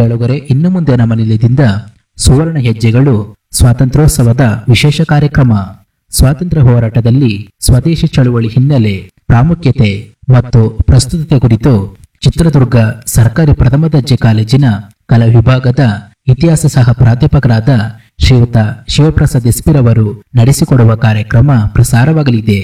ಕೇಳುಗರೆ ಇನ್ನು ಮುಂದೆ ನಮ್ಮ ನಿಲಯದಿಂದ ಸುವರ್ಣ ಹೆಜ್ಜೆಗಳು ಸ್ವಾತಂತ್ರ್ಯೋತ್ಸವದ ವಿಶೇಷ ಕಾರ್ಯಕ್ರಮ ಸ್ವಾತಂತ್ರ್ಯ ಹೋರಾಟದಲ್ಲಿ ಸ್ವದೇಶಿ ಚಳುವಳಿ ಹಿನ್ನೆಲೆ ಪ್ರಾಮುಖ್ಯತೆ ಮತ್ತು ಪ್ರಸ್ತುತತೆ ಕುರಿತು ಚಿತ್ರದುರ್ಗ ಸರ್ಕಾರಿ ಪ್ರಥಮ ದರ್ಜೆ ಕಾಲೇಜಿನ ಕಲಾ ವಿಭಾಗದ ಇತಿಹಾಸ ಸಹ ಪ್ರಾಧ್ಯಾಪಕರಾದ ಶ್ರೀಯುತ ಶಿವಪ್ರಸಾದ್ ಎಸ್ಪಿರವರು ನಡೆಸಿಕೊಡುವ ಕಾರ್ಯಕ್ರಮ ಪ್ರಸಾರವಾಗಲಿದೆ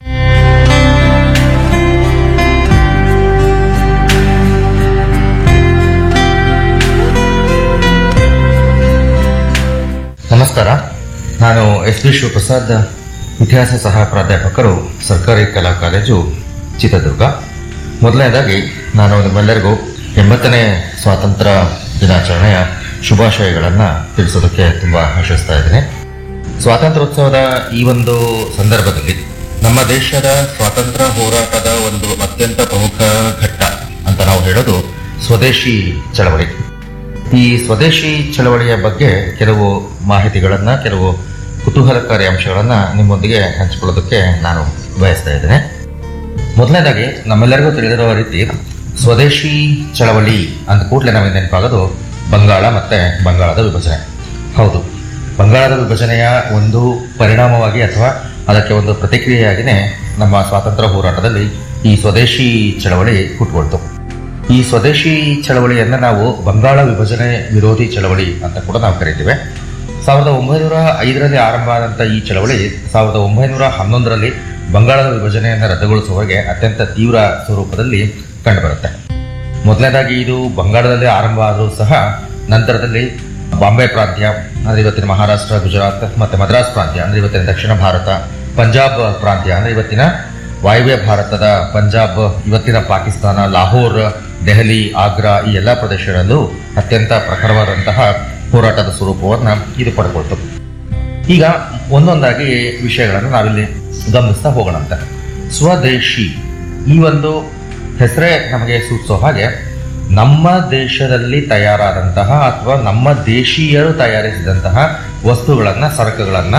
ನಮಸ್ಕಾರ ನಾನು ಎಸ್ ಡಿ ಶಿವಪ್ರಸಾದ್ ಇತಿಹಾಸ ಸಹ ಪ್ರಾಧ್ಯಾಪಕರು ಸರ್ಕಾರಿ ಕಲಾ ಕಾಲೇಜು ಚಿತ್ರದುರ್ಗ ಮೊದಲನೇದಾಗಿ ನಾನು ನಿಮ್ಮೆಲ್ಲರಿಗೂ ಎಂಬತ್ತನೇ ಸ್ವಾತಂತ್ರ್ಯ ದಿನಾಚರಣೆಯ ಶುಭಾಶಯಗಳನ್ನು ತಿಳಿಸೋದಕ್ಕೆ ತುಂಬ ಆಶಿಸ್ತಾ ಇದ್ದೀನಿ ಸ್ವಾತಂತ್ರ್ಯೋತ್ಸವದ ಈ ಒಂದು ಸಂದರ್ಭದಲ್ಲಿ ನಮ್ಮ ದೇಶದ ಸ್ವಾತಂತ್ರ್ಯ ಹೋರಾಟದ ಒಂದು ಅತ್ಯಂತ ಪ್ರಮುಖ ಘಟ್ಟ ಅಂತ ನಾವು ಹೇಳೋದು ಸ್ವದೇಶಿ ಚಳವಳಿ ಈ ಸ್ವದೇಶಿ ಚಳವಳಿಯ ಬಗ್ಗೆ ಕೆಲವು ಮಾಹಿತಿಗಳನ್ನ ಕೆಲವು ಕುತೂಹಲಕಾರಿ ಅಂಶಗಳನ್ನ ನಿಮ್ಮೊಂದಿಗೆ ಹಂಚಿಕೊಳ್ಳೋದಕ್ಕೆ ನಾನು ಬಯಸ್ತಾ ಇದ್ದೇನೆ ಮೊದಲನೇದಾಗಿ ನಮ್ಮೆಲ್ಲರಿಗೂ ತಿಳಿದಿರುವ ರೀತಿ ಸ್ವದೇಶಿ ಚಳವಳಿ ಅಂದ ಕೂಡಲೇ ನಮಗೆ ನೆನಪಾಗೋದು ಬಂಗಾಳ ಮತ್ತೆ ಬಂಗಾಳದ ವಿಭಜನೆ ಹೌದು ಬಂಗಾಳದ ವಿಭಜನೆಯ ಒಂದು ಪರಿಣಾಮವಾಗಿ ಅಥವಾ ಅದಕ್ಕೆ ಒಂದು ಪ್ರತಿಕ್ರಿಯೆಯಾಗಿಯೇ ನಮ್ಮ ಸ್ವಾತಂತ್ರ್ಯ ಹೋರಾಟದಲ್ಲಿ ಈ ಸ್ವದೇಶಿ ಚಳವಳಿ ಹುಟ್ಟುಕೊಳ್ತು ಈ ಸ್ವದೇಶಿ ಚಳವಳಿಯನ್ನ ನಾವು ಬಂಗಾಳ ವಿಭಜನೆ ವಿರೋಧಿ ಚಳವಳಿ ಅಂತ ಕೂಡ ನಾವು ಕರಿತೀವಿ ಸಾವಿರದ ಒಂಬೈನೂರ ಐದರಲ್ಲಿ ಆರಂಭ ಆದಂಥ ಈ ಚಳವಳಿ ಸಾವಿರದ ಒಂಬೈನೂರ ಹನ್ನೊಂದರಲ್ಲಿ ಬಂಗಾಳದ ವಿಭಜನೆಯನ್ನು ರದ್ದುಗೊಳಿಸುವಾಗೆ ಅತ್ಯಂತ ತೀವ್ರ ಸ್ವರೂಪದಲ್ಲಿ ಕಂಡುಬರುತ್ತೆ ಮೊದಲನೇದಾಗಿ ಇದು ಬಂಗಾಳದಲ್ಲಿ ಆರಂಭ ಆದರೂ ಸಹ ನಂತರದಲ್ಲಿ ಬಾಂಬೆ ಪ್ರಾಂತ್ಯ ಅಂದ್ರೆ ಇವತ್ತಿನ ಮಹಾರಾಷ್ಟ್ರ ಗುಜರಾತ್ ಮತ್ತೆ ಮದ್ರಾಸ್ ಪ್ರಾಂತ್ಯ ಅಂದ್ರೆ ಇವತ್ತಿನ ದಕ್ಷಿಣ ಭಾರತ ಪಂಜಾಬ್ ಪ್ರಾಂತ್ಯ ಅಂದ್ರೆ ಇವತ್ತಿನ ವಾಯುವ್ಯ ಭಾರತದ ಪಂಜಾಬ್ ಇವತ್ತಿನ ಪಾಕಿಸ್ತಾನ ಲಾಹೋರ್ ದೆಹಲಿ ಆಗ್ರಾ ಈ ಎಲ್ಲ ಪ್ರದೇಶಗಳಲ್ಲೂ ಅತ್ಯಂತ ಪ್ರಖರವಾದಂತಹ ಹೋರಾಟದ ಸ್ವರೂಪವನ್ನು ಇದು ಪಡ್ಕೊಳ್ತು ಈಗ ಒಂದೊಂದಾಗಿ ವಿಷಯಗಳನ್ನು ನಾವಿಲ್ಲಿ ಗಮನಿಸ್ತಾ ಹೋಗೋಣಂತೆ ಸ್ವದೇಶಿ ಈ ಒಂದು ಹೆಸರೇ ನಮಗೆ ಸೂಚಿಸೋ ಹಾಗೆ ನಮ್ಮ ದೇಶದಲ್ಲಿ ತಯಾರಾದಂತಹ ಅಥವಾ ನಮ್ಮ ದೇಶೀಯರು ತಯಾರಿಸಿದಂತಹ ವಸ್ತುಗಳನ್ನ ಸರಕುಗಳನ್ನ